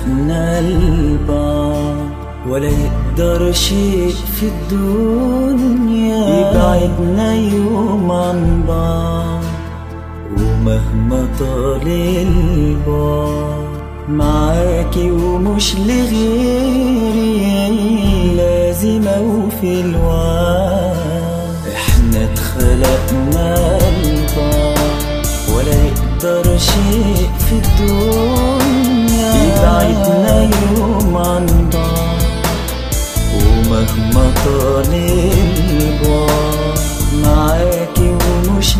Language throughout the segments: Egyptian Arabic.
خلقنا البعض ولا يقدر شيء في الدنيا يبعدنا يوم عن بعض ومهما طال البعد معاكي ومش لغيري لازم اوفي الوعد احنا اتخلقنا لبعض ولا يقدر شيء في الدنيا يبعدنا يوم عن بعض ومهما طال البعد معاكي ومش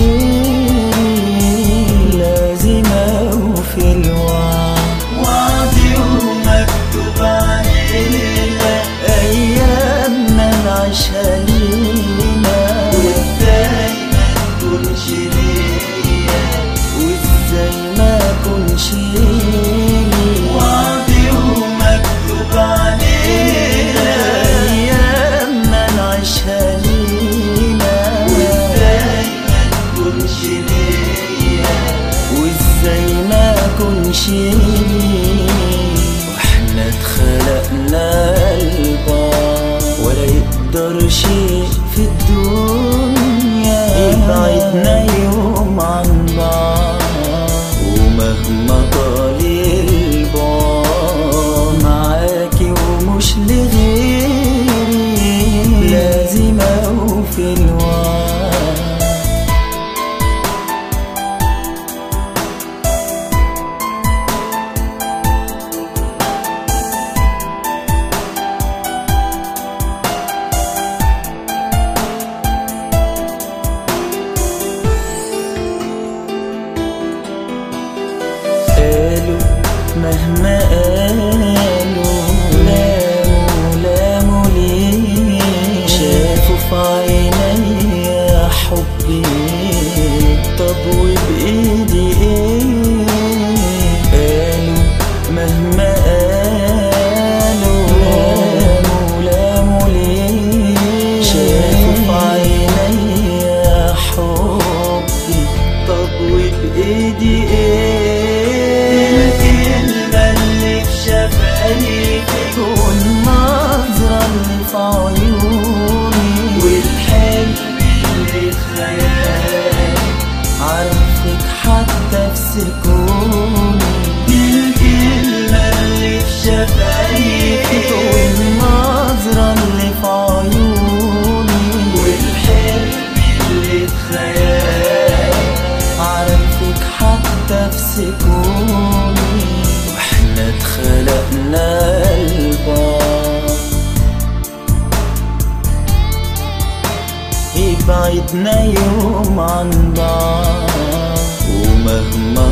لغيري لازم اوفي الوعد وعدي ومكتوب علينا ايامنا نعيشها لينا وازاي ما تكونش ليا وازاي ما كنش ليا وعدي ومكتوب علينا ايامنا نعيشها لينا وازاي ما تكونش ليا وازاي ما كنش ليا واحنا اتخلقنا لبعض ولا يقدر شيء في الدنيا يبعدنا يوم عن بعض ومهما طال البعد معاكي ومش لغيري لازم اوفي الوعد قالوا مهما قالوا لاموا لاموا ليه شافوا في عيني يا حبي طب وبإيدي ايه قالوا مهما قالوا لاموا لاموا ليه شافوا في عيني يا حبي طب وبإيدي ايه الكلمة اللي في شفايفك والنظرة اللي في عيوني والحلم اللي في خيالي عارفك حتى في سكوني الكلمة اللي في شفايفك والنظرة اللي في عيوني والحلم اللي في خيالي عارفك حتى في سكوني واحنا اتخلقنا لبعض يبعدنا يوم عن بعض ومهما